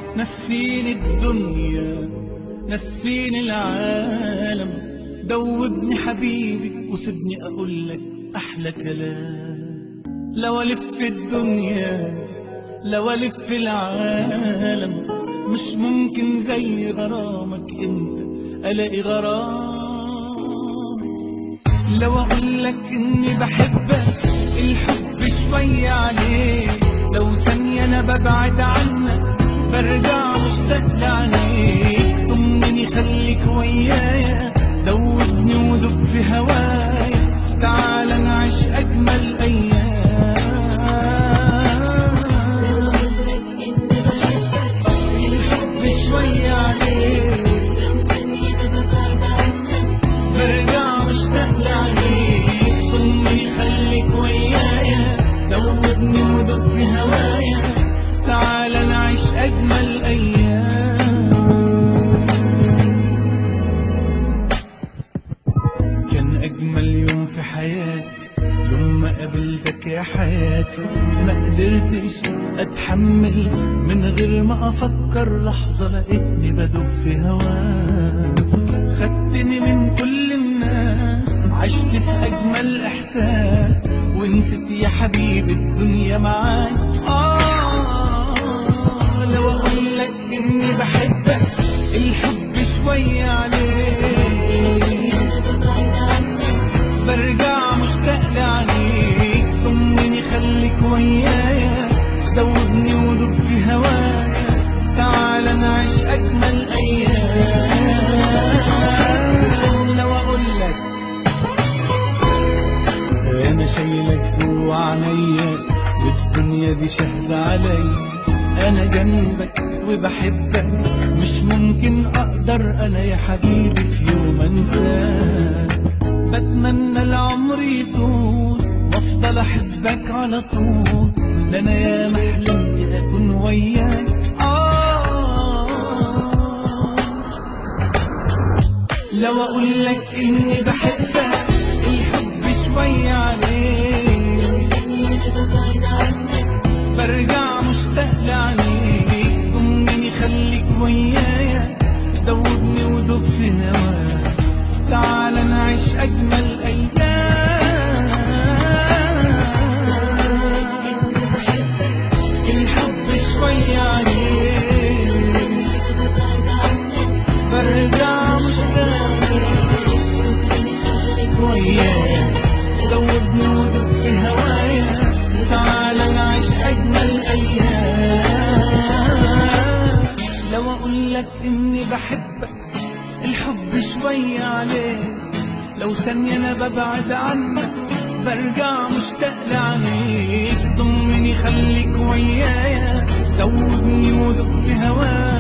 نسيني الدنيا نسيني العالم دوبني حبيبي وسيبني اقول لك احلى كلام لو الف الدنيا لو الف العالم مش ممكن زي غرامك انت الاقي غرام لو اقول لك اني بحبك الحب شوية عليك لو ثانية انا ببعد عنك برجع مشتاق لعينيك طمني خليك ويايا دوبني ودب في هوايا تعال نعيش اجمل ايام الحب شوية عليك برجع مشتاق لعينيك طمني خليك ويايا دوبني ودب في هوايا تعال نعيش اجمل ايام كان اجمل يوم في حياتي يوم ما قابلتك يا حياتي ما قدرتش اتحمل من غير ما افكر لحظه لقيتني بدب في هواك خدتني من كل الناس عشت في اجمل احساس ونسيت يا حبيبي الدنيا معاك آه لو اقول لك اني بحبك الحب شويه عليك برجع مشتاق لعينيك طمني خليك ويايا دوبني ودب في هوايا تعال نعيش اجمل ايام لو اقول لك انا شايلك جوا عينيا والدنيا دي شهد عليا انا جنبك وبحبك مش ممكن اقدر انا يا حبيبي في يوم انساك بتمنى العمر يطول وافضل احبك على طول ده انا يا محلمي اكون وياك آه لو اقول لك اني بحبك الحب شوية عليك برجع مشتاق لعينيك طمني خليك ويايا دوبني ودوب في هواك تعال نعيش اجمل ايام الحب شوية عليك برجع مشتاق وياك دوبني ودب في هوايا تعال نعيش اجمل ايام لو اقول لك اني بحبك الحب شوية عليك لو ثانية انا ببعد عنك برجع مشتاق لعينيك ضمني خليك ويايا دوبني ودب في هواك